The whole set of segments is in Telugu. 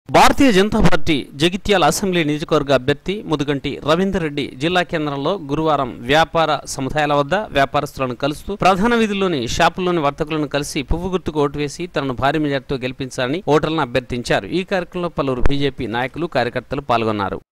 భారతీయ జనతా పార్టీ జగిత్యాల అసెంబ్లీ నియోజకవర్గ అభ్యర్థి ముదుగంటి రవీందర్ రెడ్డి జిల్లా కేంద్రంలో గురువారం వ్యాపార సముదాయాల వద్ద వ్యాపారస్తులను కలుస్తూ ప్రధాన వీధుల్లోని షాపుల్లోని వర్తకులను కలిసి పువ్వు గుర్తుకు ఓటు వేసి తనను భారీ మెజార్టీతో గెలిపించాలని ఓటర్లను అభ్యర్థించారు ఈ కార్యక్రమంలో పలువురు బీజేపీ నాయకులు కార్యకర్తలు పాల్గొన్నారు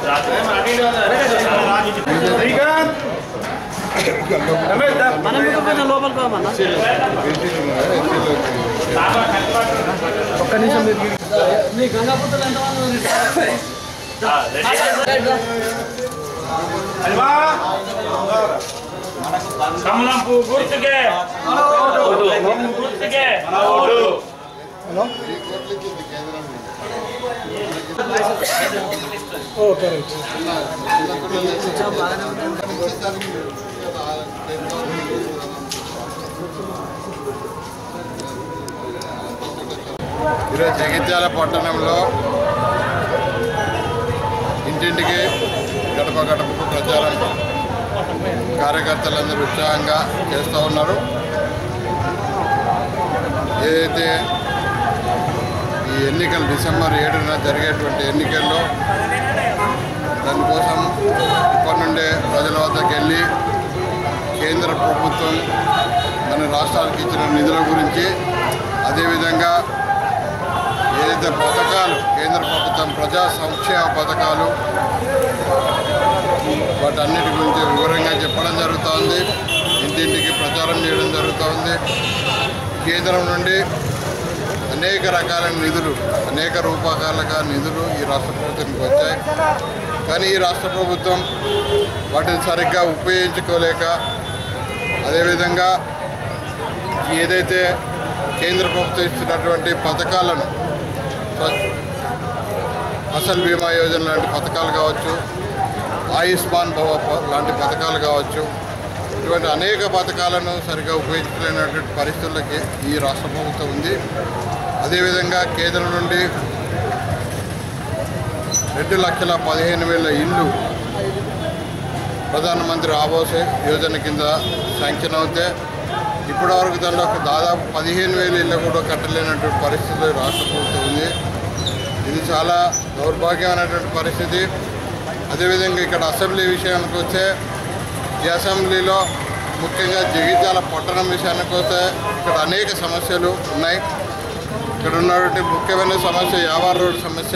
కమలం పువ్వు గుర్తుకే గుర్తుకే ఈరోజు జగిత్యాల పట్టణంలో ఇంటింటికి గడప గడపకు ప్రచారం కార్యకర్తలందరూ ఉత్సాహంగా చేస్తూ ఉన్నారు ఏదైతే ఈ ఎన్నికలు డిసెంబర్ ఏడున జరిగేటువంటి ఎన్నికల్లో దానికోసం ఇప్పటి నుండే ప్రజల వద్దకు వెళ్ళి కేంద్ర ప్రభుత్వం మన రాష్ట్రాలకు ఇచ్చిన నిధుల గురించి అదేవిధంగా ఏదైతే పథకాలు కేంద్ర ప్రభుత్వం ప్రజా సంక్షేమ పథకాలు వాటన్నిటి గురించి వివరంగా చెప్పడం జరుగుతోంది ఇంటింటికి ప్రచారం చేయడం జరుగుతోంది కేంద్రం నుండి అనేక రకాలైన నిధులు అనేక రూపకాలుగా నిధులు ఈ రాష్ట్ర ప్రభుత్వానికి వచ్చాయి కానీ ఈ రాష్ట్ర ప్రభుత్వం వాటిని సరిగ్గా ఉపయోగించుకోలేక అదేవిధంగా ఏదైతే కేంద్ర ప్రభుత్వం ఇస్తున్నటువంటి పథకాలను స్వ- ఫసల్ బీమా యోజన లాంటి పథకాలు కావచ్చు ఆయుష్మాన్ భవ ప- లాంటి పథకాలు కావచ్చు ఇటువంటి అనేక పథకాలను సరిగ్గా ఉపయోగించలేనటువంటి పరిస్థితులకి ఈ రాష్ట్ర ప్రభుత్వం ఉంది అదేవిధంగా కేంద్రం నుండి రెండు లక్షల పదిహేను వేల ఇళ్ళు ప్రధానమంత్రి ఆవాస్ యోజన కింద శాంక్షన్ అవుతే ఇప్పటివరకు దానిలో ఒక దాదాపు పదిహేను వేల ఇళ్ళు కూడా కట్టలేనటువంటి పరిస్థితిలో ఈ రాష్ట్ర ప్రభుత్వం ఉంది ఇది చాలా దౌర్భాగ్యమైనటువంటి పరిస్థితి అదేవిధంగా ఇక్కడ అసెంబ్లీ విషయానికి వస్తే ఈ అసెంబ్లీలో ముఖ్యంగా జగిత్యాల పట్టణం విషయానికి వస్తే ఇక్కడ అనేక సమస్యలు ఉన్నాయి ఇక్కడ ఉన్నటువంటి ముఖ్యమైన సమస్య యావార్ రోడ్ సమస్య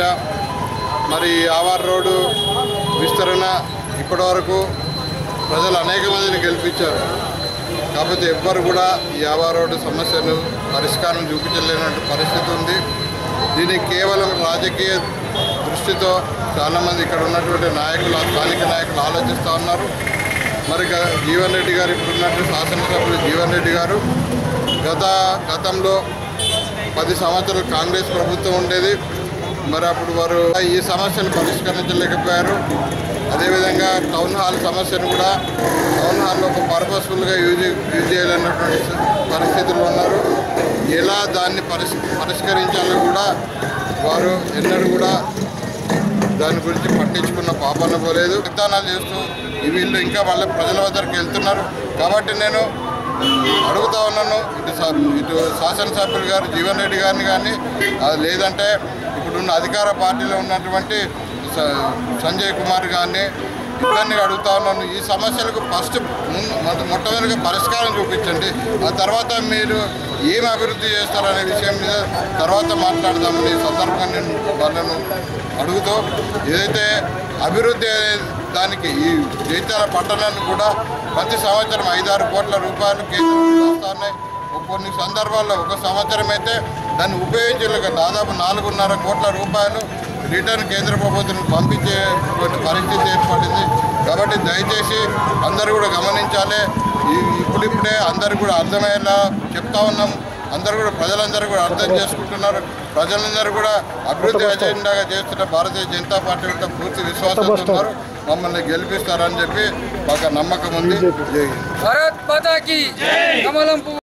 మరి ఈ యావార్ రోడ్డు విస్తరణ ఇప్పటివరకు ప్రజలు అనేక మందిని గెలిపించారు కాకపోతే ఎవ్వరు కూడా ఈ యావార్ రోడ్డు సమస్యను పరిష్కారం చూపించలేనటువంటి పరిస్థితి ఉంది దీన్ని కేవలం రాజకీయ దృష్టితో చాలామంది ఇక్కడ ఉన్నటువంటి నాయకులు స్థానిక నాయకులు ఆలోచిస్తూ ఉన్నారు మరి గ- జీవన్ రెడ్డి గారు ఇప్పుడు ఉన్నటువంటి శాసనసభ్యులు జీవన్ రెడ్డి గారు గత గతంలో పది సంవత్సరాలు కాంగ్రెస్ ప్రభుత్వం ఉండేది మరి అప్పుడు వారు ఈ సమస్యను పరిష్కరించలేకపోయారు అదేవిధంగా టౌన్ హాల్ సమస్యను కూడా టౌన్ హాల్లో ఒక పర్పస్ఫుల్గా యూజ్ యూజ్ చేయాలన్నటువంటి పరిస్థితులు ఉన్నారు ఎలా దాన్ని పరిష్ పరిష్కరించాలో కూడా వారు ఎన్నడూ కూడా దాని గురించి పట్టించుకున్న పాపన పోలేదు విధానాలు చేస్తూ ఈ వీళ్ళు ఇంకా మళ్ళీ ప్రజల వద్దకు వెళ్తున్నారు కాబట్టి నేను అడుగుతా ఉన్నాను ఇటు సా- ఇటు శాసనసభ్యులు గారు జీవన్ రెడ్డి గారిని కానీ అది లేదంటే ఇప్పుడున్న అధికార పార్టీలో ఉన్నటువంటి స- సంజయ్ కుమార్ గారిని ఇద్దరిని అడుగుతా ఉన్నాను ఈ సమస్యలకు ఫస్ట్ ముందు మొట్ట- మొట్టమొదటిగా పరిష్కారం చూపించండి ఆ తర్వాత మీరు ఏం అభివృద్ధి చేస్తారనే విషయం మీద తర్వాత మాట్లాడదామని ఈ సందర్భంగా నేను వాళ్ళను అడుగుతూ ఏదైతే అభివృద్ధి అనే దానికి ఈ జైత్యాల పట్టణాన్ని కూడా ప్రతి సంవత్సరం ఐదారు కోట్ల రూపాయలు కేంద్రం నుండి వస్తా ఉన్నాయి కొన్ని సందర్భాల్లో ఒక సంవత్సరం అయితే దాన్ని ఉపయోగించలేక దాదాపు నాలుగున్నర కోట్ల రూపాయలు రిటర్న్ కేంద్ర ప్రభుత్వం పంపించేటువంటి పరిస్థితి ఏర్పడింది కాబట్టి దయచేసి అందరూ కూడా గమనించాలి ఈ- ఇప్పుడిప్పుడే అందరూ కూడా అర్థమయ్యేలా చెప్తా ఉన్నాం అందరూ కూడా ప్రజలందరూ కూడా అర్థం చేసుకుంటున్నారు ప్రజలందరూ కూడా అభివృద్ధి అజెండాగా చేస్తున్న భారతీయ జనతా పార్టీ యొక్క పూర్తి విశ్వాసంతో ఉన్నారు మమ్మల్ని గెలిపిస్తారని చెప్పి మాకు నమ్మకం ఉంది జై హింద్ భారత్ మాతా కీ కమలం పువ్వు